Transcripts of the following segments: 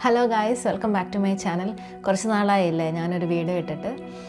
Hello guys welcome back to my channel കുറച്ച് നാളായില്ലേ ഞാനൊരു വീഡിയോ ഇട്ടിട്ട്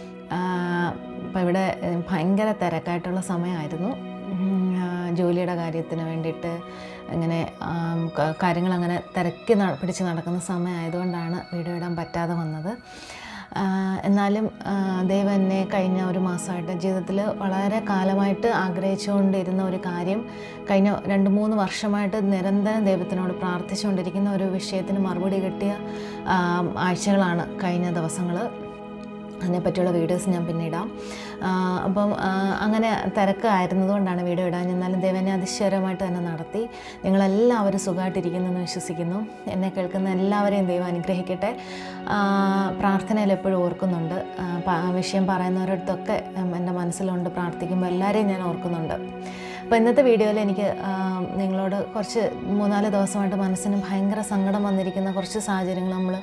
അപ്പോൾ ഇവിടെ ഏഹ്, ഭയങ്കര തിരക്കായിട്ടുള്ള സമയമായിരുന്നു ഉം, ആ, ജോലിയുടെ കാര്യത്തിന് വേണ്ടിയിട്ട് അങ്ങനെ ആം, ക- കാര്യങ്ങളങ്ങനെ തിരക്കി ന- പിടിച്ച് നടക്കുന്ന സമയമായതുകൊണ്ടാണ് വീഡിയോ ഇടാൻ പറ്റാതെ വന്നത് ആ, എന്നാലും ആ, ദൈവം എന്നെ കഴിഞ്ഞ ഒരു മാസമായിട്ട് ജീവിതത്തിൽ വളരെ കാലമായിട്ട് ആഗ്രഹിച്ചുകൊണ്ടിരുന്ന ഒരു കാര്യം കഴിഞ്ഞ രണ്ട് മൂന്ന് വർഷമായിട്ട് നിരന്തരം ദൈവത്തിനോട് പ്രാർത്ഥിച്ചുകൊണ്ടിരിക്കുന്ന ഒരു വിഷയത്തിന് മറുപടി കിട്ടിയ ആ, ആഴ്ചകളാണ് കഴിഞ്ഞ ദിവസങ്ങൾ അതിനെപ്പറ്റിയുള്ള വീഡിയോസ് ഞാൻ പിന്നെ ഇടാം ആ, അപ്പം ആ, അങ്ങനെ തിരക്കായിരുന്നതുകൊണ്ടാണ് വീഡിയോ ഇടാൻ എന്നാലും ദൈവനെ അതിശയകരമായിട്ട് തന്നെ നടത്തി നിങ്ങളെല്ലാവരും സുഖമായിട്ടിരിക്കുന്നു എന്ന് വിശ്വസിക്കുന്നു എന്നെ കേൾക്കുന്ന എല്ലാവരെയും ദൈവം അനുഗ്രഹിക്കട്ടെ ആ, പ്രാർത്ഥനയിൽ എപ്പോഴും ഓർക്കുന്നുണ്ട് ആ, പ- ആ വിഷയം പറയുന്നവരടുത്തൊക്കെ ഉം, എൻ്റെ മനസ്സിലുണ്ട് പ്രാർത്ഥിക്കുമ്പോൾ എല്ലാവരെയും ഞാൻ ഓർക്കുന്നുണ്ട് അപ്പോൾ ഇന്നത്തെ വീഡിയോയിൽ എനിക്ക് ആ, നിങ്ങളോട് കുറച്ച് മൂന്നാല് ദിവസമായിട്ട് മനസ്സിന് ഭയങ്കര സങ്കടം വന്നിരിക്കുന്ന കുറച്ച് സാഹചര്യങ്ങൾ നമ്മൾ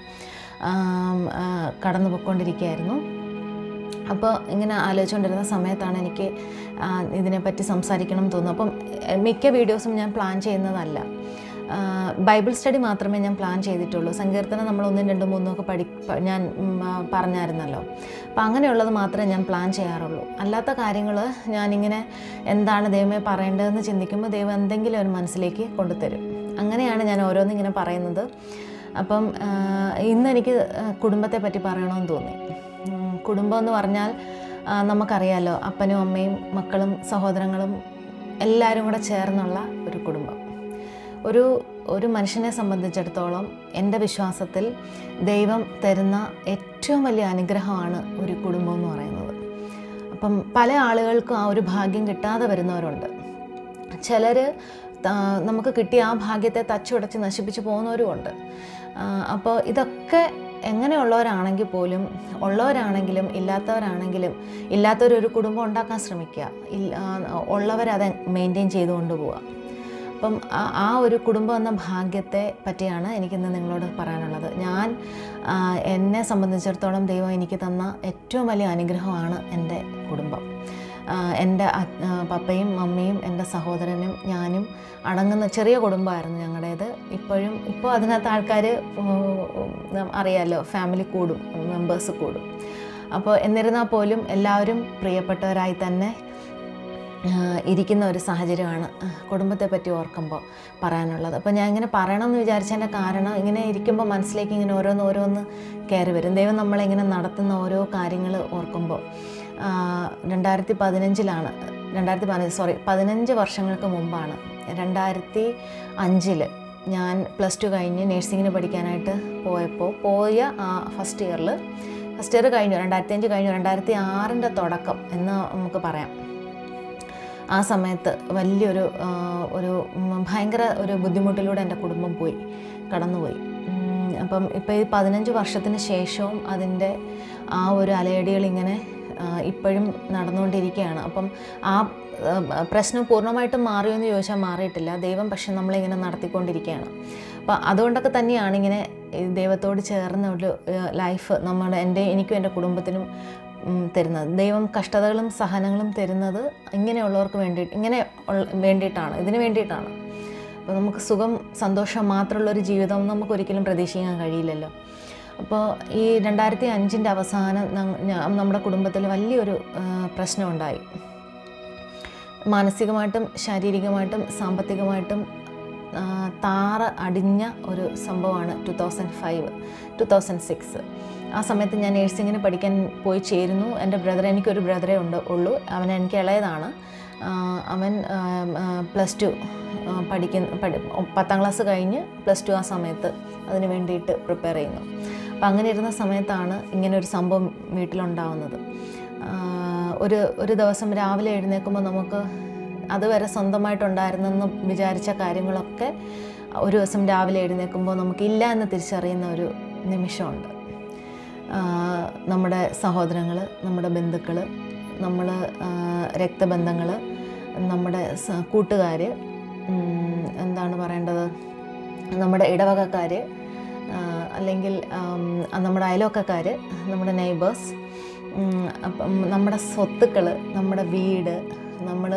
കടന്നു പോയിക്കൊണ്ടിരിക്കുകയായിരുന്നു അപ്പോൾ ഇങ്ങനെ ആലോചിച്ചുകൊണ്ടിരുന്ന സമയത്താണ് എനിക്ക് ആ, ഇതിനെപ്പറ്റി സംസാരിക്കണം എന്ന് തോന്നുന്നു അപ്പം എ, മിക്ക വീഡിയോസും ഞാൻ പ്ലാൻ ചെയ്യുന്നതല്ല ആ, ബൈബിൾ സ്റ്റഡി മാത്രമേ ഞാൻ പ്ലാൻ ചെയ്തിട്ടുള്ളൂ സങ്കീർത്തനം നമ്മൾ ഒന്നും രണ്ടും മൂന്നും ഒക്കെ പഠി പ- ഞാൻ ഉം, ആ, പറഞ്ഞായിരുന്നല്ലോ അപ്പോൾ അങ്ങനെയുള്ളത് മാത്രമേ ഞാൻ പ്ലാൻ ചെയ്യാറുള്ളൂ അല്ലാത്ത കാര്യങ്ങൾ ഞാനിങ്ങനെ എന്താണ് ദൈവമേ പറയേണ്ടതെന്ന് ചിന്തിക്കുമ്പോൾ ദൈവം എന്തെങ്കിലും ഒരു മനസ്സിലേക്ക് കൊണ്ടുതരും അങ്ങനെയാണ് ഞാൻ ഓരോന്നിങ്ങനെ പറയുന്നത് അപ്പം ആ, ഇന്ന് എനിക്ക് ആ, കുടുംബത്തെ പറ്റി പറയണമെന്ന് തോന്നി ഉം, കുടുംബം എന്ന് പറഞ്ഞാൽ ആ, നമുക്കറിയാലോ അപ്പനും അമ്മയും മക്കളും സഹോദരങ്ങളും എല്ലാവരും കൂടെ ചേർന്നുള്ള ഒരു കുടുംബം ഒരു ഒരു മനുഷ്യനെ സംബന്ധിച്ചിടത്തോളം എൻ്റെ വിശ്വാസത്തിൽ ദൈവം തരുന്ന ഏറ്റവും വലിയ അനുഗ്രഹമാണ് ഒരു കുടുംബം എന്ന് പറയുന്നത് അപ്പം പല ആളുകൾക്കും ആ ഒരു ഭാഗ്യം കിട്ടാതെ വരുന്നവരുണ്ട് ചിലർ നമുക്ക് കിട്ടിയ ആ ഭാഗ്യത്തെ തച്ചുടച്ച് നശിപ്പിച്ച് പോകുന്നവരുമുണ്ട് അപ്പോൾ ഇതൊക്കെ എങ്ങനെയുള്ളവരാണെങ്കിൽ പോലും ഉള്ളവരാണെങ്കിലും ഇല്ലാത്തവരാണെങ്കിലും ഇല്ലാത്തവരൊരു കുടുംബം ഉണ്ടാക്കാൻ ശ്രമിക്കുക ഇല്ല ഉള്ളവരത് മെയിൻറ്റെയിൻ ചെയ്തുകൊണ്ട് പോവുക അപ്പം ആ- ആ ഒരു കുടുംബം എന്ന ഭാഗ്യത്തെ പറ്റിയാണ് എനിക്കിന്ന് നിങ്ങളോട് പറയാനുള്ളത് ഞാൻ ആ, എന്നെ സംബന്ധിച്ചിടത്തോളം ദൈവം എനിക്ക് തന്ന ഏറ്റവും വലിയ അനുഗ്രഹമാണ് എൻ്റെ കുടുംബം ആ, എൻ്റെ അ- ആ, പപ്പയും മമ്മിയും എൻ്റെ സഹോദരനും ഞാനും അടങ്ങുന്ന ചെറിയ കുടുംബമായിരുന്നു ഞങ്ങളുടേത് ഇപ്പോഴും ഇപ്പോൾ അതിനകത്ത് ആൾക്കാർ അറിയാമല്ലോ ഫാമിലി കൂടും മെമ്പേഴ്സ് കൂടും അപ്പോൾ എന്നിരുന്നാൽ പോലും എല്ലാവരും പ്രിയപ്പെട്ടവരായി തന്നെ ആഹ് ഇരിക്കുന്ന ഒരു സാഹചര്യമാണ് ആഹ് കുടുംബത്തെ പറ്റി ഓർക്കുമ്പോൾ പറയാനുള്ളത് അപ്പോൾ ഞാൻ ഇങ്ങനെ പറയണം എന്ന് വിചാരിച്ചതിൻ്റെ കാരണം ഇങ്ങനെ ഇരിക്കുമ്പോൾ മനസ്സിലേക്ക് ഇങ്ങനെ ഓരോന്ന് ഓരോന്ന് കയറി വരും ദൈവം നമ്മളിങ്ങനെ നടത്തുന്ന ഓരോ കാര്യങ്ങൾ ഓർക്കുമ്പോൾ ആഹ് രണ്ടായിരത്തി പതിനഞ്ചിലാണ് രണ്ടായിരത്തി പതിനഞ്ച് സോറി പതിനഞ്ച് വർഷങ്ങൾക്ക് മുമ്പാണ് രണ്ടായിരത്തി അഞ്ചിൽ ഞാൻ പ്ലസ് ടു കഴിഞ്ഞ് നേഴ്സിങ്ങിന് പഠിക്കാനായിട്ട് പോയപ്പോൾ പോയ ആ ഫസ്റ്റ് ഇയറിൽ ഫസ്റ്റ് ഇയർ കഴിഞ്ഞു രണ്ടായിരത്തി അഞ്ച് കഴിഞ്ഞു രണ്ടായിരത്തി ആറിൻ്റെ തുടക്കം എന്ന് നമുക്ക് പറയാം ആ സമയത്ത് വലിയൊരു ആ, ഒരു ഉം, ഭയങ്കര ഒരു ബുദ്ധിമുട്ടിലൂടെ എൻ്റെ കുടുംബം പോയി കടന്നുപോയി ഉം, അപ്പം ഇപ്പോൾ ഈ പതിനഞ്ച് വർഷത്തിന് ശേഷവും അതിൻ്റെ ആ ഒരു അലയടികൾ ഇങ്ങനെ ആ, ഇപ്പോഴും നടന്നുകൊണ്ടിരിക്കുകയാണ് അപ്പം ആ ആ, പ്രശ്നം പൂർണ്ണമായിട്ടും മാറിയോ എന്ന് ചോദിച്ചാൽ മാറിയിട്ടില്ല ദൈവം പക്ഷെ നമ്മളിങ്ങനെ നടത്തിക്കൊണ്ടിരിക്കുകയാണ് അപ്പം അതുകൊണ്ടൊക്കെ തന്നെയാണ് ഇങ്ങനെ ഈ ദൈവത്തോട് ചേർന്ന ഒരു ലൈഫ് നമ്മുടെ എൻ്റെ എനിക്കും എൻ്റെ കുടുംബത്തിനും ഉം, തരുന്നത് ദൈവം കഷ്ടതകളും സഹനങ്ങളും തരുന്നത് ഇങ്ങനെയുള്ളവർക്ക് വേണ്ടി ഇങ്ങനെ ഉള്ള വേണ്ടിയിട്ടാണ് ഇതിന് വേണ്ടിയിട്ടാണ് അപ്പോൾ നമുക്ക് സുഖം സന്തോഷം മാത്രമുള്ളൊരു ജീവിതം നമുക്ക് ഒരിക്കലും പ്രതീക്ഷിക്കാൻ കഴിയില്ലല്ലോ അപ്പോൾ ഈ രണ്ടായിരത്തി അഞ്ചിൻ്റെ അവസാനം ന- ഞാ- നമ്മുടെ കുടുംബത്തിൽ വലിയൊരു ആ, പ്രശ്നമുണ്ടായി മാനസികമായിട്ടും ശാരീരികമായിട്ടും സാമ്പത്തികമായിട്ടും ആ, താറ അടിഞ്ഞ ഒരു സംഭവമാണ് two thousand five two thousand six ആ സമയത്ത് ഞാൻ നേഴ്സിങ്ങിന് പഠിക്കാൻ പോയി ചേരുന്നു എൻ്റെ ബ്രദർ എനിക്കൊരു ബ്രദറേ ഉണ്ട് ഉള്ളൂ അവൻ എനിക്ക് ഇളയതാണ് ആ, അവൻ പ്ലസ് ടു പഠിക്കുന്ന പഠി പത്താം ക്ലാസ് കഴിഞ്ഞ് പ്ലസ് ടു ആ സമയത്ത് അതിന് വേണ്ടിയിട്ട് പ്രിപ്പയർ ചെയ്യുന്നു അപ്പം അങ്ങനെ ഇരുന്ന സമയത്താണ് ഇങ്ങനെ ഒരു സംഭവം വീട്ടിലുണ്ടാവുന്നത് ആ, ഒരു ഒരു ദിവസം രാവിലെ എഴുന്നേൽക്കുമ്പോൾ നമുക്ക് അതുവരെ സ്വന്തമായിട്ടുണ്ടായിരുന്നെന്ന് വിചാരിച്ച കാര്യങ്ങളൊക്കെ ഒരു ദിവസം രാവിലെ എഴുന്നേൽക്കുമ്പോൾ നമുക്കില്ല എന്ന് തിരിച്ചറിയുന്ന ഒരു നിമിഷമുണ്ട് ആ, നമ്മുടെ സഹോദരങ്ങൾ നമ്മുടെ ബന്ധുക്കൾ നമ്മൾ രക്തബന്ധങ്ങൾ നമ്മുടെ കൂട്ടുകാർ എന്താണ് പറയേണ്ടത് നമ്മുടെ ഇടവകക്കാർ അല്ലെങ്കിൽ ആം, നമ്മുടെ അയൽവക്കക്കാർ നമ്മുടെ നെയ്ബേഴ്സ് അപ്പം നമ്മുടെ സ്വത്തുക്കൾ നമ്മുടെ വീട് നമ്മൾ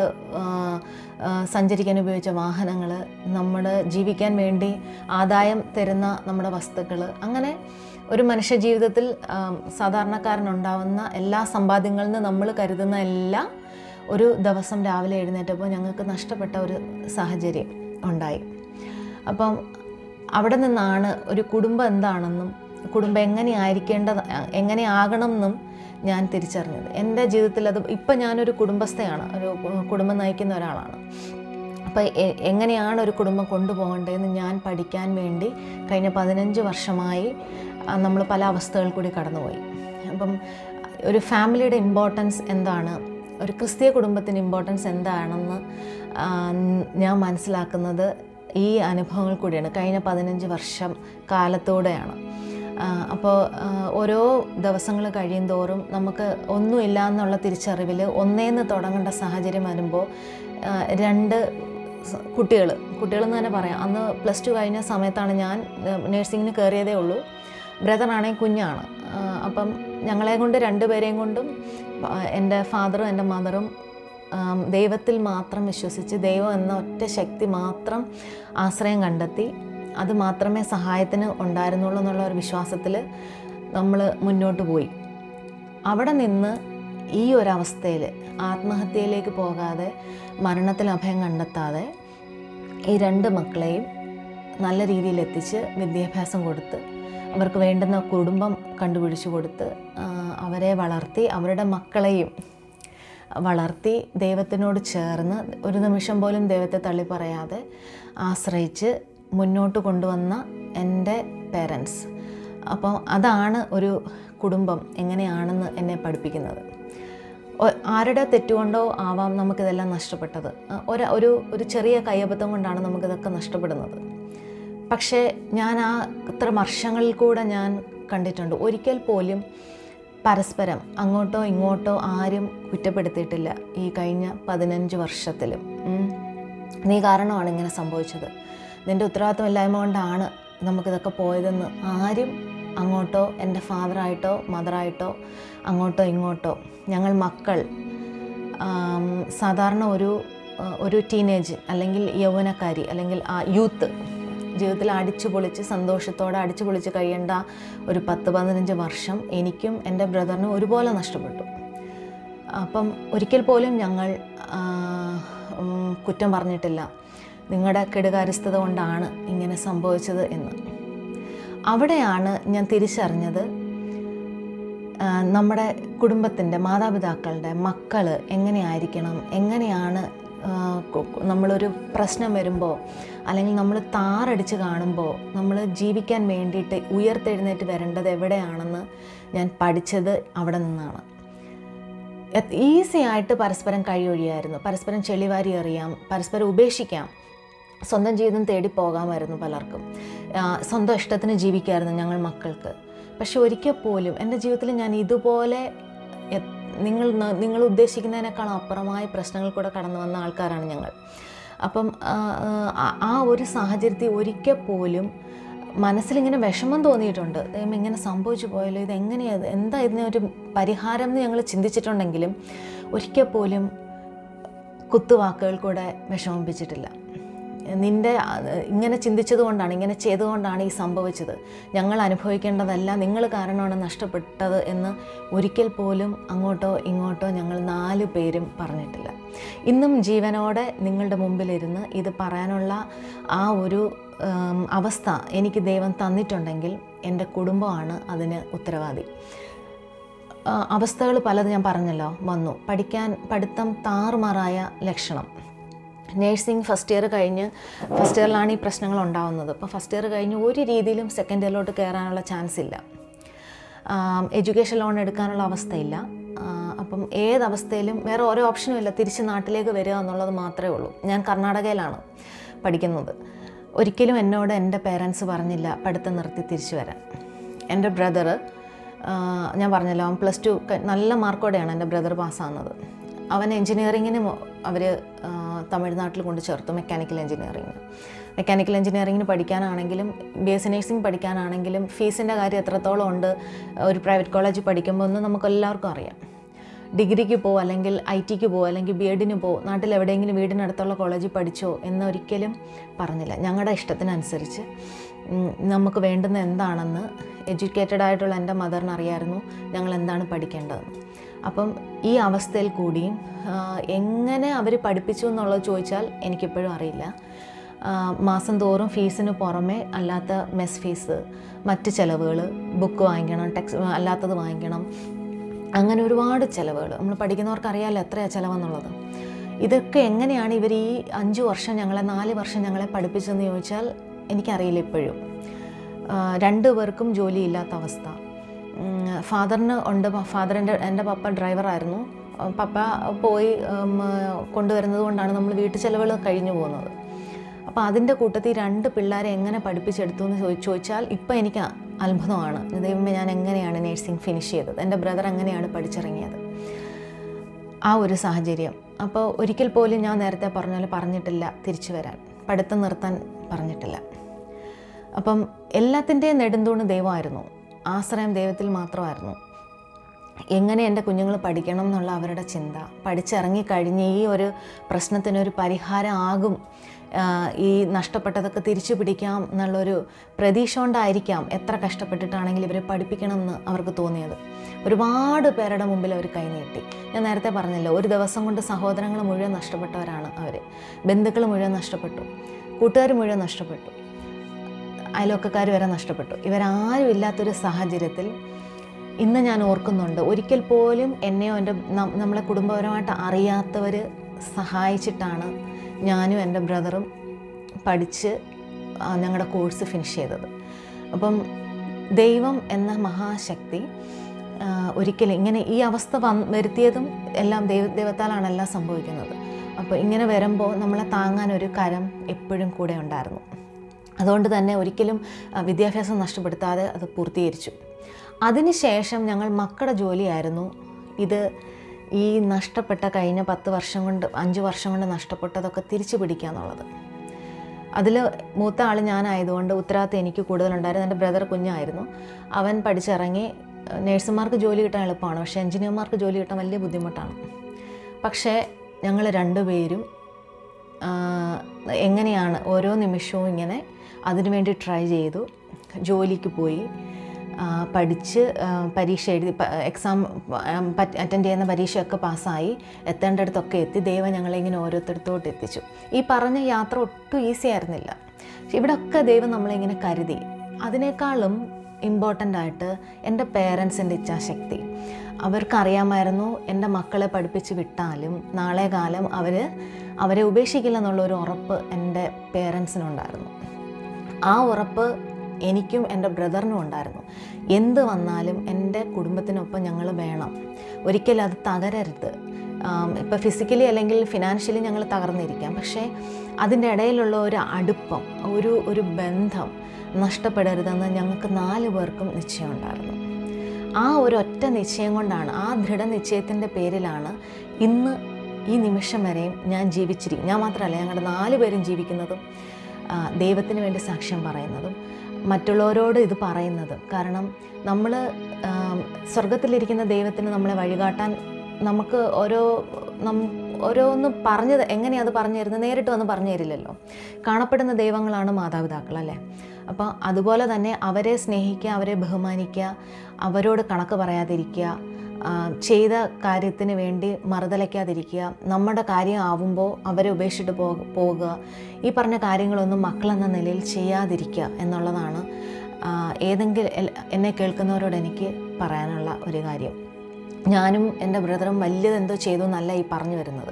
സഞ്ചരിക്കാൻ ഉപയോഗിച്ച വാഹനങ്ങൾ നമ്മുടെ ജീവിക്കാൻ വേണ്ടി ആദായം തരുന്ന നമ്മുടെ വസ്തുക്കൾ അങ്ങനെ ഒരു മനുഷ്യ ജീവിതത്തിൽ ആം, സാധാരണക്കാരനുണ്ടാവുന്ന എല്ലാ സമ്പാദ്യങ്ങളിൽ നിന്ന് നമ്മൾ കരുതുന്ന എല്ലാം ഒരു ദിവസം രാവിലെ എഴുന്നേറ്റപ്പോൾ ഞങ്ങൾക്ക് നഷ്ടപ്പെട്ട ഒരു സാഹചര്യം ഉണ്ടായി അപ്പം അവിടെ നിന്നാണ് ഒരു കുടുംബം എന്താണെന്നും കുടുംബം എങ്ങനെ ആയിരിക്കേണ്ടത് എങ്ങനെ ആകണം എന്നും ഞാൻ തിരിച്ചറിഞ്ഞത് എൻ്റെ ജീവിതത്തിൽ അത് ഇപ്പം ഞാനൊരു കുടുംബസ്ഥയാണ് ഒരു കുടുംബം നയിക്കുന്ന ഒരാളാണ് അപ്പോൾ എങ്ങനെയാണ് ഒരു കുടുംബം കൊണ്ടുപോകേണ്ടതെന്ന് ഞാൻ പഠിക്കാൻ വേണ്ടി കഴിഞ്ഞ പതിനഞ്ച് വർഷമായി നമ്മൾ പല അവസ്ഥകൾ കൂടി കടന്നുപോയി അപ്പം ഒരു ഫാമിലിയുടെ ഇമ്പോർട്ടൻസ് എന്താണ് ഒരു ക്രിസ്തീയ കുടുംബത്തിൻ്റെ ഇമ്പോർട്ടൻസ് എന്താണെന്ന് ആ, ഞാൻ മനസ്സിലാക്കുന്നത് ഈ അനുഭവങ്ങൾ കൂടിയാണ് കഴിഞ്ഞ പതിനഞ്ച് വർഷം കാലത്തോടെയാണ് അപ്പോൾ ഓരോ ദിവസങ്ങൾ കഴിയും തോറും നമുക്ക് ഒന്നുമില്ല എന്നുള്ള തിരിച്ചറിവിൽ ഒന്നേന്ന് തുടങ്ങേണ്ട സാഹചര്യം വരുമ്പോൾ ആ, രണ്ട് കുട്ടികൾ കുട്ടികളെന്ന് തന്നെ പറയാം അന്ന് പ്ലസ് ടു കഴിഞ്ഞ സമയത്താണ് ഞാൻ നേഴ്സിങ്ങിന് കയറിയതേ ഉള്ളൂ ബ്രദറാണെങ്കിൽ കുഞ്ഞാണ് ആ, അപ്പം ഞങ്ങളെ കൊണ്ട് രണ്ടുപേരെയും കൊണ്ടും ആ, എൻ്റെ ഫാദറും എൻ്റെ മദറും ആം, ദൈവത്തിൽ മാത്രം വിശ്വസിച്ച് ദൈവം എന്ന ഒറ്റ ശക്തി മാത്രം ആശ്രയം കണ്ടെത്തി അത് മാത്രമേ സഹായത്തിന് ഉണ്ടായിരുന്നുള്ളൂ എന്നുള്ള ഒരു വിശ്വാസത്തിൽ നമ്മൾ മുന്നോട്ട് പോയി അവിടെ നിന്ന് ഈ ഒരവസ്ഥയിൽ ആത്മഹത്യയിലേക്ക് പോകാതെ മരണത്തിൽ അഭയം കണ്ടെത്താതെ ഈ രണ്ട് മക്കളെയും നല്ല രീതിയിൽ എത്തിച്ച് വിദ്യാഭ്യാസം കൊടുത്ത് അവർക്ക് വേണ്ടുന്ന കുടുംബം കണ്ടുപിടിച്ചു കൊടുത്ത് ആ, അവരെ വളർത്തി അവരുടെ മക്കളെയും വളർത്തി ദൈവത്തിനോട് ചേർന്ന് ഒരു നിമിഷം പോലും ദൈവത്തെ തള്ളി പറയാതെ ആശ്രയിച്ച് മുന്നോട്ട് കൊണ്ടുവന്ന എൻ്റെ പേരൻസ് അപ്പോൾ അതാണ് ഒരു കുടുംബം എങ്ങനെയാണെന്ന് എന്നെ പഠിപ്പിക്കുന്നത് ഒ- ആരുടെ തെറ്റുകൊണ്ടോ ആവാം നമുക്കിതെല്ലാം നഷ്ടപ്പെട്ടത് ആ, ഒരു ഒരു ഒരു ചെറിയ കയ്യബദ്ധം കൊണ്ടാണ് നമുക്കിതൊക്കെ നഷ്ടപ്പെടുന്നത് പക്ഷേ ഞാൻ ആ ഇത്ര വർഷങ്ങളിൽ കൂടെ ഞാൻ കണ്ടിട്ടുണ്ട് ഒരിക്കൽ പോലും പരസ്പരം അങ്ങോട്ടോ ഇങ്ങോട്ടോ ആരും കുറ്റപ്പെടുത്തിയിട്ടില്ല ഈ കഴിഞ്ഞ പതിനഞ്ച് വർഷത്തിലും ഉം. നീ കാരണമാണ് ഇങ്ങനെ സംഭവിച്ചത് നിൻ്റെ ഉത്തരവാദിത്വമില്ലായ്മ കൊണ്ടാണ് നമുക്കിതൊക്കെ പോയതെന്ന് ആരും അങ്ങോട്ടോ എൻ്റെ ഫാദറായിട്ടോ മദറായിട്ടോ അങ്ങോട്ടോ ഇങ്ങോട്ടോ ഞങ്ങൾ മക്കൾ ആം, സാധാരണ ഒരു ആ, ഒരു ടീനേജ് അല്ലെങ്കിൽ യൗവനക്കാരി അല്ലെങ്കിൽ ആ യൂത്ത് ജീവിതത്തിൽ അടിച്ചു പൊളിച്ച് സന്തോഷത്തോടെ അടിച്ചു പൊളിച്ച് കഴിയേണ്ട ഒരു പത്ത് പതിനഞ്ച് വർഷം എനിക്കും എൻ്റെ ബ്രദറിനും ഒരുപോലെ നഷ്ടപ്പെട്ടു അപ്പം ഒരിക്കൽ പോലും ഞങ്ങൾ ആ, ഉം, കുറ്റം പറഞ്ഞിട്ടില്ല നിങ്ങളുടെ കെടുകാര്യസ്ഥത കൊണ്ടാണ് ഇങ്ങനെ സംഭവിച്ചത് എന്ന് അവിടെയാണ് ഞാൻ തിരിച്ചറിഞ്ഞത് ആ, നമ്മുടെ കുടുംബത്തിൻ്റെ മാതാപിതാക്കളുടെ മക്കൾ എങ്ങനെയായിരിക്കണം എങ്ങനെയാണ് ആ, കു- കു- നമ്മളൊരു പ്രശ്നം വരുമ്പോൾ അല്ലെങ്കിൽ നമ്മൾ താറടിച്ച് കാണുമ്പോൾ നമ്മൾ ജീവിക്കാൻ വേണ്ടിയിട്ട് ഉയർത്തെഴുന്നേറ്റ് വരേണ്ടത് എവിടെയാണെന്ന് ഞാൻ പഠിച്ചത് അവിടെ നിന്നാണ് ഈസി ആയിട്ട് പരസ്പരം കഴിയൊഴിയായിരുന്നു പരസ്പരം ചെളിവാരി എറിയാം പരസ്പരം ഉപേക്ഷിക്കാം സ്വന്തം ജീവിതം തേടി പോകാമായിരുന്നു പലർക്കും ആ, സ്വന്തം ഇഷ്ടത്തിന് ജീവിക്കായിരുന്നു ഞങ്ങൾ മക്കൾക്ക് പക്ഷെ ഒരിക്കൽ പോലും എൻ്റെ ജീവിതത്തിൽ ഞാൻ ഇതുപോലെ എ- നിങ്ങൾ ന- നിങ്ങൾ ഉദ്ദേശിക്കുന്നതിനേക്കാൾ അപ്പുറമായ പ്രശ്നങ്ങൾ കൂടെ കടന്നു വന്ന ആൾക്കാരാണ് ഞങ്ങൾ അപ്പം ആ, ആ, ആ ഒരു സാഹചര്യത്തിൽ ഒരിക്കൽ പോലും മനസ്സിലിങ്ങനെ വിഷമം തോന്നിയിട്ടുണ്ട് ദൈവം ഇങ്ങനെ സംഭവിച്ചു പോയല്ലോ ഇത് എങ്ങനെയത് എന്താ ഇതിനൊരു പരിഹാരം എന്ന് ഞങ്ങൾ ചിന്തിച്ചിട്ടുണ്ടെങ്കിലും ഒരിക്കൽ പോലും കുത്തുവാക്കുകൾ കൂടെ വിഷമിപ്പിച്ചിട്ടില്ല നിൻ്റെ ആ, ഇങ്ങനെ ചിന്തിച്ചത് കൊണ്ടാണ് ഇങ്ങനെ ചെയ്തുകൊണ്ടാണ് ഈ സംഭവിച്ചത് ഞങ്ങൾ അനുഭവിക്കേണ്ടതല്ല നിങ്ങൾ കാരണമാണ് നഷ്ടപ്പെട്ടത് എന്ന് ഒരിക്കൽ പോലും അങ്ങോട്ടോ ഇങ്ങോട്ടോ ഞങ്ങൾ നാല് പേരും പറഞ്ഞിട്ടില്ല ഇന്നും ജീവനോടെ നിങ്ങളുടെ മുമ്പിലിരുന്ന് ഇത് പറയാനുള്ള ആ ഒരു ഉം, അവസ്ഥ എനിക്ക് ദൈവം തന്നിട്ടുണ്ടെങ്കിൽ എൻ്റെ കുടുംബമാണ് അതിന് ഉത്തരവാദി അവസ്ഥകൾ പലത് ഞാൻ പറഞ്ഞല്ലോ വന്നു പഠിക്കാൻ പഠിത്തം താറുമാറായ ലക്ഷണം നേഴ്സിംഗ് ഫസ്റ്റ് ഇയർ കഴിഞ്ഞ് ഫസ്റ്റ് ഇയറിലാണ് ഈ പ്രശ്നങ്ങൾ ഉണ്ടാവുന്നത് അപ്പോൾ ഫസ്റ്റ് ഇയർ കഴിഞ്ഞ് ഒരു രീതിയിലും സെക്കൻഡ് ഇയറിലോട്ട് കയറാനുള്ള ചാൻസ് ഇല്ല എഡ്യൂക്കേഷൻ ലോൺ എടുക്കാനുള്ള അവസ്ഥയില്ല ആ, അപ്പം ഏതവസ്ഥയിലും വേറെ ഓരോ ഓപ്ഷനും ഇല്ല തിരിച്ച് നാട്ടിലേക്ക് വരിക എന്നുള്ളത് മാത്രമേ ഉള്ളൂ ഞാൻ കർണാടകയിലാണ് പഠിക്കുന്നത് ഒരിക്കലും എന്നോട് എൻ്റെ പേരൻസ് പറഞ്ഞില്ല പഠിത്തം നിർത്തി തിരിച്ചു വരാൻ എൻ്റെ ബ്രദർ ഞാൻ പറഞ്ഞല്ലോ അവൻ പ്ലസ് ടു നല്ല മാർക്കോടെയാണ് എൻ്റെ ബ്രദർ പാസ്സാകുന്നത് അവൻ എൻജിനീയറിങ്ങിന് അവർ തമിഴ്നാട്ടിൽ കൊണ്ട് ചേർത്തു മെക്കാനിക്കൽ എൻജിനീയറിങ്ങിന് മെക്കാനിക്കൽ എൻജിനീയറിങ്ങിന് പഠിക്കാനാണെങ്കിലും ബി എസ് സി നഴ്സിംഗ് പഠിക്കാനാണെങ്കിലും ഫീസിൻ്റെ കാര്യം എത്രത്തോളം ഉണ്ട് ഒരു പ്രൈവറ്റ് കോളേജിൽ പഠിക്കുമ്പോൾ ഒന്ന് നമുക്ക് എല്ലാവർക്കും അറിയാം ഡിഗ്രിക്ക് പോ അല്ലെങ്കിൽ ഐ ടിക്ക് പോ അല്ലെങ്കിൽ ബി എഡിന് പോ നാട്ടിൽ എവിടെയെങ്കിലും വീടിനടുത്തുള്ള കോളേജിൽ പഠിച്ചോ എന്നൊരിക്കലും പറഞ്ഞില്ല ഞങ്ങളുടെ ഇഷ്ടത്തിനനുസരിച്ച് ഉം, നമുക്ക് വേണ്ടുന്ന എന്താണെന്ന് എഡ്യൂക്കേറ്റഡ് ആയിട്ടുള്ള എൻ്റെ മദറിന് അറിയായിരുന്നു ഞങ്ങൾ എന്താണ് പഠിക്കേണ്ടതെന്ന് അപ്പം ഈ അവസ്ഥയിൽ കൂടിയും ആ, എങ്ങനെ അവർ പഠിപ്പിച്ചു എന്നുള്ളത് ചോദിച്ചാൽ എനിക്കിപ്പോഴും അറിയില്ല ആ, മാസം തോറും ഫീസിന് പുറമെ അല്ലാത്ത മെസ് ഫീസ് മറ്റ് ചിലവുകൾ ബുക്ക് വാങ്ങിക്കണം ടെക്സ് അല്ലാത്തത് വാങ്ങിക്കണം അങ്ങനെ ഒരുപാട് ചിലവുകൾ നമ്മൾ പഠിക്കുന്നവർക്ക് അറിയാമല്ലോ എത്രയാണ് ചിലവെന്നുള്ളത് ഇതൊക്കെ എങ്ങനെയാണ് ഇവർ ഈ അഞ്ച് വർഷം ഞങ്ങളെ നാല് വർഷം ഞങ്ങളെ പഠിപ്പിച്ചതെന്ന് ചോദിച്ചാൽ എനിക്കറിയില്ല ഇപ്പോഴും ആ, രണ്ടു പേർക്കും ജോലിയില്ലാത്ത അവസ്ഥ ഉം, ഫാദറിന് ഉണ്ട് ഫാദറിൻ്റെ എൻ്റെ പപ്പ ഡ്രൈവറായിരുന്നു ആ, പപ്പ പോയി ഉം, കൊണ്ടുവരുന്നത് കൊണ്ടാണ് നമ്മൾ വീട്ടു ചിലവുകൾ കഴിഞ്ഞു പോകുന്നത് അപ്പോൾ അതിൻ്റെ കൂട്ടത്തിൽ രണ്ട് പിള്ളേരെ എങ്ങനെ പഠിപ്പിച്ചെടുത്തു എന്ന് ചോദി ചോദിച്ചാൽ ഇപ്പം എനിക്ക് അത്ഭുതമാണ് ദൈവമേ ഞാൻ എങ്ങനെയാണ് നേഴ്സിംഗ് ഫിനിഷ് ചെയ്തത് എൻ്റെ ബ്രദർ എങ്ങനെയാണ് പഠിച്ചിറങ്ങിയത് ആ ഒരു സാഹചര്യം അപ്പോൾ ഒരിക്കൽ പോലും ഞാൻ നേരത്തെ പറഞ്ഞ പോലെ പറഞ്ഞിട്ടില്ല തിരിച്ചു വരാൻ പഠിത്തം നിർത്താൻ പറഞ്ഞിട്ടില്ല അപ്പം എല്ലാത്തിൻ്റെയും നെടുന്തൂണ് ദൈവമായിരുന്നു ആശ്രയം ദൈവത്തിൽ മാത്രമായിരുന്നു എങ്ങനെ എൻ്റെ കുഞ്ഞുങ്ങൾ പഠിക്കണം എന്നുള്ള അവരുടെ ചിന്ത പഠിച്ചിറങ്ങി കഴിഞ്ഞ് ഈ ഒരു പ്രശ്നത്തിനൊരു പരിഹാരം ആകും ആ, ഈ നഷ്ടപ്പെട്ടതൊക്കെ തിരിച്ചു പിടിക്കാം എന്നുള്ളൊരു പ്രതീക്ഷ കൊണ്ടായിരിക്കാം എത്ര കഷ്ടപ്പെട്ടിട്ടാണെങ്കിലും ഇവരെ പഠിപ്പിക്കണം എന്ന് അവർക്ക് തോന്നിയത് ഒരുപാട് പേരുടെ മുമ്പിൽ അവർ കൈനീട്ടി ഞാൻ നേരത്തെ പറഞ്ഞല്ലോ ഒരു ദിവസം കൊണ്ട് സഹോദരങ്ങൾ മുഴുവൻ നഷ്ടപ്പെട്ടവരാണ് അവർ ബന്ധുക്കൾ മുഴുവൻ നഷ്ടപ്പെട്ടു കൂട്ടുകാർ മുഴുവൻ നഷ്ടപ്പെട്ടു അയൽവക്കക്കാർ വരെ നഷ്ടപ്പെട്ടു ഇവരാരും ഇല്ലാത്തൊരു സാഹചര്യത്തിൽ ഇന്ന് ഞാൻ ഓർക്കുന്നുണ്ട് ഒരിക്കൽ പോലും എന്നെയോ എൻ്റെ നം- നമ്മളെ കുടുംബപരമായിട്ട് അറിയാത്തവർ സഹായിച്ചിട്ടാണ് ഞാനും എൻ്റെ ബ്രദറും പഠിച്ച് ആ, ഞങ്ങളുടെ കോഴ്സ് ഫിനിഷ് ചെയ്തത് അപ്പം ദൈവം എന്ന മഹാശക്തി ആ, ഒരിക്കലും ഇങ്ങനെ ഈ അവസ്ഥ വന്ന് വരുത്തിയതും എല്ലാം ദൈവ ദൈവത്താലാണ് എല്ലാം സംഭവിക്കുന്നത് അപ്പോൾ ഇങ്ങനെ വരുമ്പോൾ നമ്മളെ താങ്ങാൻ ഒരു കരം എപ്പോഴും കൂടെ ഉണ്ടായിരുന്നു അതുകൊണ്ട് തന്നെ ഒരിക്കലും ആ, വിദ്യാഭ്യാസം നഷ്ടപ്പെടുത്താതെ അത് പൂർത്തീകരിച്ചു അതിനുശേഷം ഞങ്ങൾ മക്കളുടെ ജോലിയായിരുന്നു ഇത് ഈ നഷ്ടപ്പെട്ട കഴിഞ്ഞ പത്ത് വർഷം കൊണ്ട് അഞ്ച് വർഷം കൊണ്ട് നഷ്ടപ്പെട്ടതൊക്കെ തിരിച്ചു പിടിക്കുക എന്നുള്ളത് അതിൽ മൂത്ത ആൾ ഞാനായതുകൊണ്ട് ഉത്തരവാദിത്തം എനിക്ക് കൂടുതലുണ്ടായിരുന്നു എൻ്റെ ബ്രദർ കുഞ്ഞായിരുന്നു അവൻ പഠിച്ചിറങ്ങി നേഴ്സുമാർക്ക് ജോലി കിട്ടാൻ എളുപ്പമാണ് പക്ഷേ എഞ്ചിനീയർമാർക്ക് ജോലി കിട്ടാൻ വലിയ ബുദ്ധിമുട്ടാണ് പക്ഷേ ഞങ്ങൾ രണ്ടുപേരും ആ, എങ്ങനെയാണ് ഓരോ നിമിഷവും ഇങ്ങനെ അതിനുവേണ്ടി ട്രൈ ചെയ്തു ജോലിക്ക് പോയി ആ, പഠിച്ച് ആ, പരീക്ഷ എഴുതി എക്സാം അറ്റൻഡ് ചെയ്യുന്ന പരീക്ഷയൊക്കെ പാസ്സായി എത്തേണ്ടടുത്തൊക്കെ എത്തി ദൈവം ഞങ്ങളെ ഇങ്ങനെ ഓരോരുത്തരത്തോട്ട് എത്തിച്ചു ഈ പറഞ്ഞ യാത്ര ഒട്ടും ഈസി ആയിരുന്നില്ല പക്ഷെ ഇവിടെയൊക്കെ ദൈവം നമ്മളെ ഇങ്ങനെ കരുതി അതിനേക്കാളും ഇമ്പോർട്ടൻ്റ് ആയിട്ട് എൻ്റെ പേരൻസിൻ്റെ ഇച്ഛാശക്തി അവർക്കറിയാമായിരുന്നു എൻ്റെ മക്കളെ പഠിപ്പിച്ച് വിട്ടാലും നാളെ കാലം അവർ അവരെ ഉപേക്ഷിക്കില്ല എന്നുള്ളൊരു ഉറപ്പ് എൻ്റെ പേരൻസിനുണ്ടായിരുന്നു ആ ഉറപ്പ് എനിക്കും എൻ്റെ ബ്രദറിനും ഉണ്ടായിരുന്നു എന്ത് വന്നാലും എൻ്റെ കുടുംബത്തിനൊപ്പം ഞങ്ങൾ വേണം ഒരിക്കലും അത് തകരരുത് ഇപ്പോൾ ഫിസിക്കലി അല്ലെങ്കിൽ ഫിനാൻഷ്യലി ഞങ്ങൾ തകർന്നിരിക്കാം പക്ഷേ അതിൻ്റെ ഇടയിലുള്ള ഒരു അടുപ്പം ഒരു ഒരു ബന്ധം നഷ്ടപ്പെടരുതെന്ന് ഞങ്ങൾക്ക് നാല് പേർക്കും നിശ്ചയമുണ്ടായിരുന്നു ആ ഒരു ഒറ്റ നിശ്ചയം കൊണ്ടാണ് ആ ദൃഢനിശ്ചയത്തിൻ്റെ പേരിലാണ് ഇന്ന് ഈ നിമിഷം വരെയും ഞാൻ ജീവിച്ചിരിക്കും ഞാൻ മാത്രമല്ല ഞങ്ങളുടെ നാല് പേരും ജീവിക്കുന്നതും ആ, ദൈവത്തിന് വേണ്ടി സാക്ഷ്യം പറയുന്നതും മറ്റുള്ളവരോട് ഇത് പറയുന്നതും കാരണം നമ്മൾ സ്വർഗത്തിലിരിക്കുന്ന ദൈവത്തിന് നമ്മളെ വഴികാട്ടാൻ നമുക്ക് ഓരോ നം ഓരോന്ന് പറഞ്ഞത് എങ്ങനെയാണ് അത് പറഞ്ഞു തരുന്നത് നേരിട്ട് വന്ന് പറഞ്ഞു തരില്ലല്ലോ കാണപ്പെടുന്ന ദൈവങ്ങളാണ് മാതാപിതാക്കൾ അല്ലേ അപ്പോൾ അതുപോലെ തന്നെ അവരെ സ്നേഹിക്കുക അവരെ ബഹുമാനിക്കുക അവരോട് കണക്ക് പറയാതിരിക്കുക ആ, ചെയ്ത കാര്യത്തിന് വേണ്ടി മറുതലയ്ക്കാതിരിക്കുക നമ്മുടെ കാര്യം ആവുമ്പോൾ അവരെ ഉപേക്ഷിച്ചിട്ട് പോ പോകുക ഈ പറഞ്ഞ കാര്യങ്ങളൊന്നും മക്കളെന്ന നിലയിൽ ചെയ്യാതിരിക്കുക എന്നുള്ളതാണ് ആ, ഏതെങ്കിലും എൽ- എന്നെ കേൾക്കുന്നവരോട് എനിക്ക് പറയാനുള്ള ഒരു കാര്യം ഞാനും എൻ്റെ ബ്രദറും വലിയതെന്തോ ചെയ്തു എന്നല്ല ഈ പറഞ്ഞു വരുന്നത്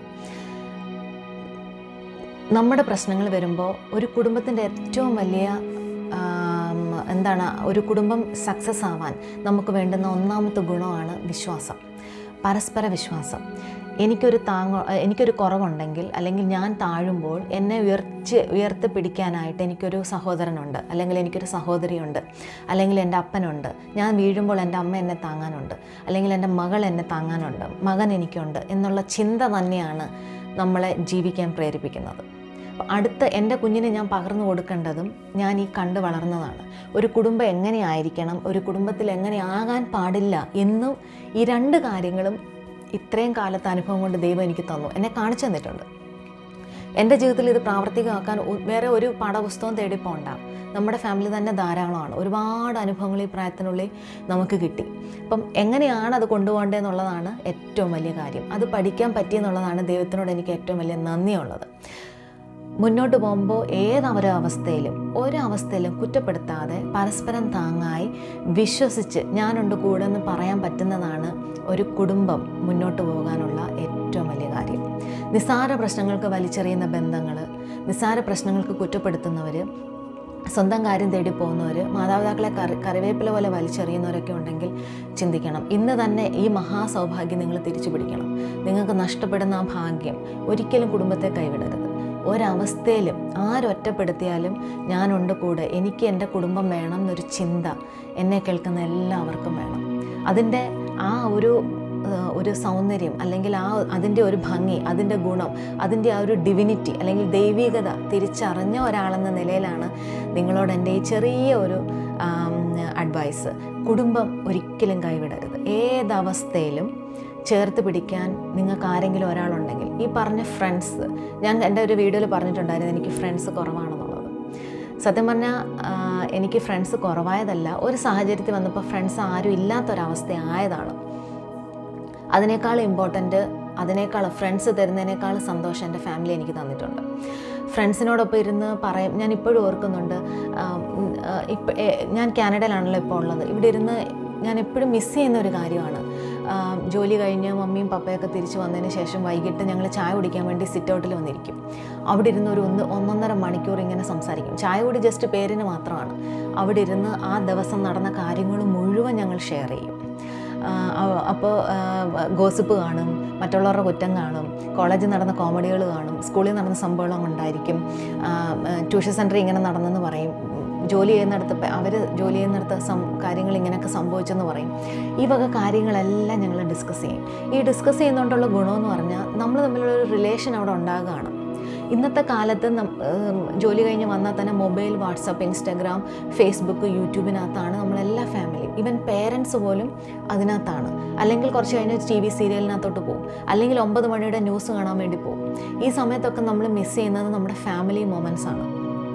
നമ്മുടെ പ്രശ്നങ്ങൾ വരുമ്പോൾ ഒരു കുടുംബത്തിൻ്റെ ഏറ്റവും വലിയ ആം, എന്താണ് ഒരു കുടുംബം സക്സസ് ആവാൻ നമുക്ക് വേണ്ടുന്ന ഒന്നാമത്തെ ഗുണമാണ് വിശ്വാസം പരസ്പര വിശ്വാസം എനിക്കൊരു താങ്ങ എനിക്കൊരു കുറവുണ്ടെങ്കിൽ അല്ലെങ്കിൽ ഞാൻ താഴുമ്പോൾ എന്നെ ഉയർച്ച് ഉയർത്തി പിടിക്കാനായിട്ട് എനിക്കൊരു സഹോദരനുണ്ട് അല്ലെങ്കിൽ എനിക്കൊരു സഹോദരിയുണ്ട് അല്ലെങ്കിൽ എൻ്റെ അപ്പനുണ്ട് ഞാൻ വീഴുമ്പോൾ എൻ്റെ അമ്മ എന്നെ താങ്ങാനുണ്ട് അല്ലെങ്കിൽ എൻ്റെ മകൾ എന്നെ താങ്ങാനുണ്ട് മകൻ എനിക്കുണ്ട് എന്നുള്ള ചിന്ത തന്നെയാണ് നമ്മളെ ജീവിക്കാൻ പ്രേരിപ്പിക്കുന്നത് അപ്പോൾ അടുത്ത എൻ്റെ കുഞ്ഞിനെ ഞാൻ പകർന്നു കൊടുക്കേണ്ടതും ഞാൻ ഈ കണ്ടു വളർന്നതാണ് ഒരു കുടുംബം എങ്ങനെയായിരിക്കണം ഒരു കുടുംബത്തിൽ എങ്ങനെ ആകാൻ പാടില്ല എന്നും ഈ രണ്ട് കാര്യങ്ങളും ഇത്രയും കാലത്തെ അനുഭവം കൊണ്ട് ദൈവം എനിക്ക് തന്നു എന്നെ കാണിച്ചു തന്നിട്ടുണ്ട് എൻ്റെ ജീവിതത്തിൽ ഇത് പ്രാവർത്തികമാക്കാൻ ഒ- വേറെ ഒരു പാഠപുസ്തകം തേടി പോണ്ട നമ്മുടെ ഫാമിലി തന്നെ ധാരാളമാണ് ഒരുപാട് അനുഭവങ്ങൾ ഈ പ്രായത്തിനുള്ളിൽ നമുക്ക് കിട്ടി അപ്പം എങ്ങനെയാണ് അത് കൊണ്ടുപോകേണ്ടതെന്നുള്ളതാണ് ഏറ്റവും വലിയ കാര്യം അത് പഠിക്കാൻ പറ്റിയെന്നുള്ളതാണ് ദൈവത്തിനോട് എനിക്ക് ഏറ്റവും വലിയ നന്ദിയുള്ളത് മുന്നോട്ട് പോകുമ്പോൾ ഏതൊരു അവസ്ഥയിലും ഒരവസ്ഥയിലും കുറ്റപ്പെടുത്താതെ പരസ്പരം താങ്ങായി വിശ്വസിച്ച് ഞാനുണ്ട് കൂടെ എന്ന് പറയാൻ പറ്റുന്നതാണ് ഒരു കുടുംബം മുന്നോട്ട് പോകാനുള്ള ഏറ്റവും വലിയ കാര്യം നിസ്സാര പ്രശ്നങ്ങൾക്ക് വലിച്ചെറിയുന്ന ബന്ധങ്ങൾ നിസ്സാര പ്രശ്നങ്ങൾക്ക് കുറ്റപ്പെടുത്തുന്നവർ സ്വന്തം കാര്യം തേടി പോകുന്നവർ മാതാപിതാക്കളെ കറി കറിവേപ്പില പോലെ വലിച്ചെറിയുന്നവരൊക്കെ ഉണ്ടെങ്കിൽ ചിന്തിക്കണം ഇന്ന് തന്നെ ഈ മഹാസൗഭാഗ്യം നിങ്ങൾ തിരിച്ചു പിടിക്കണം നിങ്ങൾക്ക് നഷ്ടപ്പെടുന്ന ആ ഭാഗ്യം ഒരിക്കലും കുടുംബത്തെ കൈവിടരുത് ഒരവസ്ഥയിലും ആരൊറ്റപ്പെടുത്തിയാലും ഞാനുണ്ട് കൂടെ എനിക്ക് എൻ്റെ കുടുംബം വേണം എന്നൊരു ചിന്ത എന്നെ കേൾക്കുന്ന എല്ലാവർക്കും വേണം അതിൻ്റെ ആ ഒരു ഏഹ്, ഒരു സൗന്ദര്യം അല്ലെങ്കിൽ ആ അതിൻ്റെ ഒരു ഭംഗി അതിൻ്റെ ഗുണം അതിൻ്റെ ആ ഒരു ഡിവിനിറ്റി അല്ലെങ്കിൽ ദൈവികത തിരിച്ചറിഞ്ഞ ഒരാളെന്ന നിലയിലാണ് നിങ്ങളോട് എൻ്റെ ഈ ചെറിയ ഒരു അഡ്വൈസ് കുടുംബം ഒരിക്കലും കൈവിടരുത് ഏതവസ്ഥയിലും ചേർത്ത് പിടിക്കാൻ നിങ്ങൾക്ക് ആരെങ്കിലും ഒരാളുണ്ടെങ്കിൽ ഈ പറഞ്ഞ ഫ്രണ്ട്സ് ഞാൻ എൻ്റെ ഒരു വീഡിയോയിൽ പറഞ്ഞിട്ടുണ്ടായിരുന്നു എനിക്ക് ഫ്രണ്ട്സ് കുറവാണെന്നുള്ളത് സത്യം പറഞ്ഞാൽ എനിക്ക് ഫ്രണ്ട്സ് കുറവായതല്ല ഒരു സാഹചര്യത്തിൽ വന്നപ്പോൾ ഫ്രണ്ട്സ് ആരും ഇല്ലാത്തൊരവസ്ഥ ആയതാണ് അതിനേക്കാൾ ഇമ്പോർട്ടൻറ്റ് അതിനേക്കാൾ ഫ്രണ്ട്സ് തരുന്നതിനേക്കാൾ സന്തോഷം എൻ്റെ ഫാമിലി എനിക്ക് തന്നിട്ടുണ്ട് ഫ്രണ്ട്സിനോടൊപ്പം ഇരുന്ന് പറയും ഞാൻ ഇപ്പോഴും ഓർക്കുന്നുണ്ട് ഇപ്പം ഞാൻ കാനഡയിലാണല്ലോ ഇപ്പോൾ ഉള്ളത് ഇവിടെ ഇരുന്ന് ഞാൻ എപ്പോഴും മിസ് ചെയ്യുന്ന ഒരു കാര്യമാണ് ആ, ജോലി കഴിഞ്ഞ് മമ്മിയും പപ്പയൊക്കെ തിരിച്ച് വന്നതിന് ശേഷം വൈകിട്ട് ഞങ്ങൾ ചായ കുടിക്കാൻ വേണ്ടി സിറ്റ് ഔട്ടിൽ വന്നിരിക്കും അവിടെ ഇരുന്ന് ഒരു ഒന്ന് ഒന്നൊന്നര മണിക്കൂർ ഇങ്ങനെ സംസാരിക്കും ചായ കൂടി ജസ്റ്റ് പേരിന് മാത്രമാണ് അവിടെ ഇരുന്ന് ആ ദിവസം നടന്ന കാര്യങ്ങൾ മുഴുവൻ ഞങ്ങൾ ഷെയർ ചെയ്യും അപ്പോൾ ഗോസിപ്പ് കാണും മറ്റുള്ളവരുടെ കുറ്റം കാണും കോളേജിൽ നടന്ന കോമഡികൾ കാണും സ്കൂളിൽ നടന്ന സംഭവങ്ങൾ ഉണ്ടായിരിക്കും ട്യൂഷൻ സെൻറ്ററിൽ ഇങ്ങനെ നടന്നെന്ന് പറയും ജോലി ചെയ്യുന്നിടത്ത് അവർ ജോലി ചെയ്യുന്നിടത്ത് സം കാര്യങ്ങൾ ഇങ്ങനെയൊക്കെ സംഭവിച്ചെന്ന് പറയും ഈ വക കാര്യങ്ങളെല്ലാം ഞങ്ങൾ ഡിസ്കസ് ചെയ്യും ഈ ഡിസ്കസ് ചെയ്യുന്നതുകൊണ്ടുള്ള ഗുണമെന്ന് പറഞ്ഞാൽ നമ്മൾ തമ്മിലുള്ള ഒരു റിലേഷൻ അവിടെ ഉണ്ടാകുകയാണ് ഇന്നത്തെ കാലത്ത് നം- ഏം, ജോലി കഴിഞ്ഞ് വന്നാൽ തന്നെ മൊബൈൽ വാട്സപ്പ് ഇൻസ്റ്റാഗ്രാം ഫേസ്ബുക്ക് യൂട്യൂബിനകത്താണ് നമ്മളെല്ലാ ഫാമിലിയും ഈവൻ പേരൻസ് പോലും അതിനകത്താണ് അല്ലെങ്കിൽ കുറച്ച് കഴിഞ്ഞ് ടി വി സീരിയലിനകത്തോട്ട് പോകും അല്ലെങ്കിൽ ഒമ്പത് മണിയുടെ ന്യൂസ് കാണാൻ വേണ്ടി പോകും ഈ സമയത്തൊക്കെ നമ്മൾ മിസ് ചെയ്യുന്നത് നമ്മുടെ ഫാമിലി മൊമെൻറ്റ്സ് ആണ്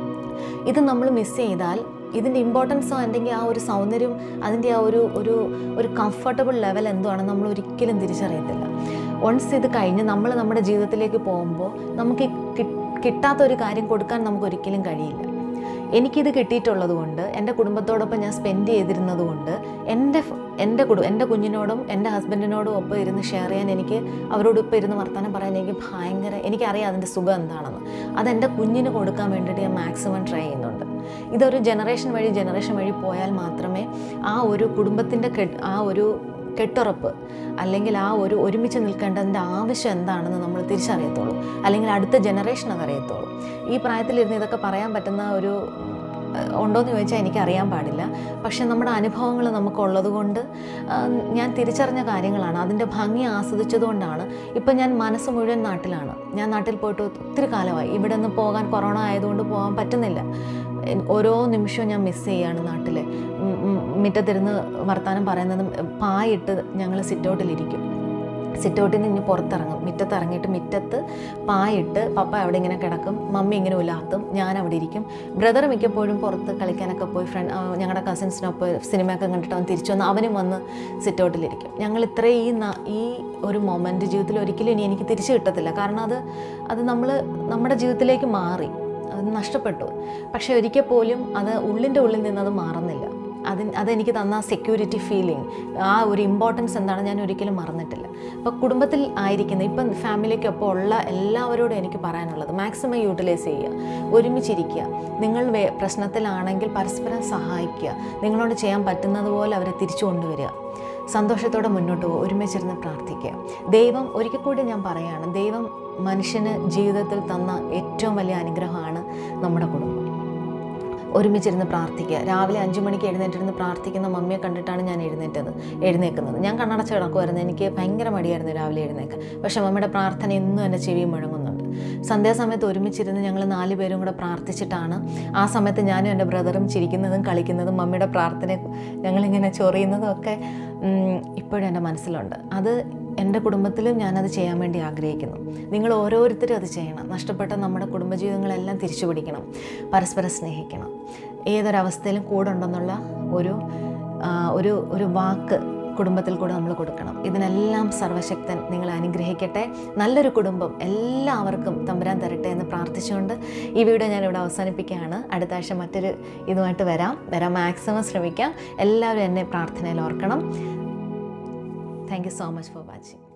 ഇത് നമ്മൾ മിസ് ചെയ്താൽ ഇതിൻ്റെ ഇമ്പോർട്ടൻസോ അല്ലെങ്കിൽ ആ ഒരു സൗന്ദര്യം അതിൻ്റെ ആ ഒരു ഒരു ഒരു കംഫർട്ടബിൾ ലെവൽ എന്തുവാണെന്ന് നമ്മൾ ഒരിക്കലും തിരിച്ചറിയത്തില്ല വൺസ് ഇത് കഴിഞ്ഞ് നമ്മൾ നമ്മുടെ ജീവിതത്തിലേക്ക് പോകുമ്പോൾ നമുക്ക് കി- കിട്ടാത്ത ഒരു കാര്യം കൊടുക്കാൻ നമുക്ക് ഒരിക്കലും കഴിയില്ല എനിക്കിത് കിട്ടിയിട്ടുള്ളത് കൊണ്ട് എൻ്റെ കുടുംബത്തോടൊപ്പം ഞാൻ സ്പെൻഡ് ചെയ്തിരുന്നത് കൊണ്ട് എൻ്റെ ഫ്- എൻ്റെ കുടു എൻ്റെ കുഞ്ഞിനോടും എൻ്റെ ഹസ്ബൻഡിനോടും ഒപ്പം ഇരുന്ന് ഷെയർ ചെയ്യാൻ എനിക്ക് അവരോട് ഇപ്പം ഇരുന്ന് വർത്തമാനം പറയാൻ എനിക്ക് ഭയങ്കര എനിക്കറിയാം അതിൻ്റെ സുഖം എന്താണെന്ന് അതെൻ്റെ കുഞ്ഞിന് കൊടുക്കാൻ വേണ്ടിയിട്ട് ഞാൻ മാക്സിമം ട്രൈ ചെയ്യുന്നുണ്ട് ഇതൊരു ജനറേഷൻ വഴി ജനറേഷൻ വഴി പോയാൽ മാത്രമേ ആ ഒരു കുടുംബത്തിൻ്റെ കെ ആ ഒരു കെട്ടുറപ്പ് അല്ലെങ്കിൽ ആ ഒരു ഒരുമിച്ച് നിൽക്കേണ്ടതിൻ്റെ ആവശ്യം എന്താണെന്ന് നമ്മൾ തിരിച്ചറിയത്തുള്ളൂ അല്ലെങ്കിൽ അടുത്ത ജനറേഷൻ അതറിയത്തുള്ളൂ ഈ പ്രായത്തിലിരുന്ന് ഇതൊക്കെ പറയാൻ പറ്റുന്ന ഒരു ഏഹ്, ഉണ്ടോയെന്ന് ചോദിച്ചാൽ എനിക്കറിയാൻ പാടില്ല പക്ഷേ നമ്മുടെ അനുഭവങ്ങൾ നമുക്കുള്ളത് കൊണ്ട് ആഹ്, ഞാൻ തിരിച്ചറിഞ്ഞ കാര്യങ്ങളാണ് അതിൻ്റെ ഭംഗി ആസ്വദിച്ചതുകൊണ്ടാണ് ഇപ്പം ഞാൻ മനസ്സ് മുഴുവൻ നാട്ടിലാണ് ഞാൻ നാട്ടിൽ പോയിട്ട് ഒത്തിരി കാലമായി ഇവിടെ നിന്ന് പോകാൻ കൊറോണ ആയതുകൊണ്ട് പോകാൻ പറ്റുന്നില്ല എൻ- ഓരോ നിമിഷവും ഞാൻ മിസ് ചെയ്യാണ് നാട്ടിൽ മുറ്റത്തിരുന്ന് വർത്തമാനം പറയുന്നതും പായിട്ട് ഞങ്ങൾ സിറ്റൗട്ടിലിരിക്കും സിറ്റൗട്ടിൽ നിന്ന് ഇനി പുറത്തിറങ്ങും മുറ്റത്ത് ഇറങ്ങിയിട്ട് മുറ്റത്ത് പായിട്ട് പപ്പ അവിടെ ഇങ്ങനെ കിടക്കും മമ്മി ഇങ്ങനെ ഉലാത്തും ഞാൻ അവിടെ ഇരിക്കും ബ്രദർ മിക്കപ്പോഴും പുറത്ത് കളിക്കാനൊക്കെ പോയി ഫ്രണ്ട് ഞങ്ങളുടെ കസിൻസിനൊപ്പം സിനിമയൊക്കെ കണ്ടിട്ട് അവൻ തിരിച്ചു വന്ന് അവനും വന്ന് സിറ്റൗട്ടിലിരിക്കും ഞങ്ങൾ ഇത്രയും ഈ ന- ഈ ഒരു മൊമെൻറ്റ് ജീവിതത്തിൽ ഒരിക്കലും ഇനി എനിക്ക് തിരിച്ചു കിട്ടത്തില്ല കാരണം അത് അത് നമ്മൾ നമ്മുടെ ജീവിതത്തിലേക്ക് മാറി അത് നഷ്ടപ്പെട്ടു പക്ഷേ ഒരിക്കൽ പോലും അത് ഉള്ളിൻ്റെ ഉള്ളിൽ നിന്ന് അത് മാറുന്നില്ല അതിന് അതെനിക്ക് തന്ന സെക്യൂരിറ്റി ഫീലിംഗ് ആ ഒരു ഇമ്പോർട്ടൻസ് എന്താണ് ഞാൻ ഒരിക്കലും മറന്നിട്ടില്ല അപ്പോൾ കുടുംബത്തിൽ ആയിരിക്കുന്ന ഇപ്പം ഫാമിലിക്കൊപ്പം ഉള്ള എല്ലാവരോടും എനിക്ക് പറയാനുള്ളത് മാക്സിമം യൂട്ടിലൈസ് ചെയ്യുക ഒരുമിച്ചിരിക്കുക നിങ്ങൾ വേ പ്രശ്നത്തിലാണെങ്കിൽ പരസ്പരം സഹായിക്കുക നിങ്ങളോട് ചെയ്യാൻ പറ്റുന്നത് പോലെ അവരെ തിരിച്ചു കൊണ്ടുവരിക സന്തോഷത്തോടെ മുന്നോട്ട് പോകുക ഒരുമിച്ചിരുന്ന് പ്രാർത്ഥിക്കുക ദൈവം ഒരിക്കൽ കൂടി ഞാൻ പറയുകയാണ് ദൈവം മനുഷ്യന് ജീവിതത്തിൽ തന്ന ഏറ്റവും വലിയ അനുഗ്രഹമാണ് നമ്മുടെ കുടുംബം ഒരുമിച്ചിരുന്ന് പ്രാർത്ഥിക്കുക രാവിലെ അഞ്ച് മണിക്ക് എഴുന്നേറ്റിരുന്ന് പ്രാർത്ഥിക്കുന്ന മമ്മിയെ കണ്ടിട്ടാണ് ഞാൻ എഴുന്നേറ്റത് എഴുന്നേക്കുന്നത് ഞാൻ കണ്ണടച്ച് കിടക്കുമായിരുന്നു എനിക്ക് ഭയങ്കര മടിയായിരുന്നു രാവിലെ എഴുന്നേക്കാൻ പക്ഷേ മമ്മിയുടെ പ്രാർത്ഥന ഇന്നും എൻ്റെ ചെവി മുഴങ്ങുന്നുണ്ട് സന്ധ്യാസമയത്ത് ഒരുമിച്ചിരുന്ന് ഞങ്ങൾ നാല് പേരും കൂടെ പ്രാർത്ഥിച്ചിട്ടാണ് ആ സമയത്ത് ഞാനും എൻ്റെ ബ്രദറും ചിരിക്കുന്നതും കളിക്കുന്നതും മമ്മിയുടെ പ്രാർത്ഥന ഞങ്ങളിങ്ങനെ ചൊറിയുന്നതും ഒക്കെ ഉം, ഇപ്പോഴും എൻ്റെ മനസ്സിലുണ്ട് അത് എൻ്റെ കുടുംബത്തിലും ഞാനത് ചെയ്യാൻ വേണ്ടി ആഗ്രഹിക്കുന്നു നിങ്ങൾ ഓരോരുത്തരും അത് ചെയ്യണം നഷ്ടപ്പെട്ട നമ്മുടെ കുടുംബജീവിതങ്ങളെല്ലാം തിരിച്ചു പിടിക്കണം പരസ്പരം സ്നേഹിക്കണം ഏതൊരവസ്ഥയിലും കൂടെ ഉണ്ടെന്നുള്ള ഒരു ആ, ഒരു ഒരു വാക്ക് കുടുംബത്തിൽ കൂടെ നമ്മൾ കൊടുക്കണം ഇതിനെല്ലാം സർവശക്തൻ നിങ്ങളെ അനുഗ്രഹിക്കട്ടെ നല്ലൊരു കുടുംബം എല്ലാവർക്കും തമ്പുരാൻ തരട്ടെ എന്ന് പ്രാർത്ഥിച്ചുകൊണ്ട് ഈ വീഡിയോ ഞാനിവിടെ അവസാനിപ്പിക്കുകയാണ് അടുത്ത ആഴ്ച മറ്റൊരു ഇതുമായിട്ട് വരാം വരാൻ മാക്സിമം ശ്രമിക്കാം എല്ലാവരും എന്നെ പ്രാർത്ഥനയിൽ ഓർക്കണം thank you so much for watching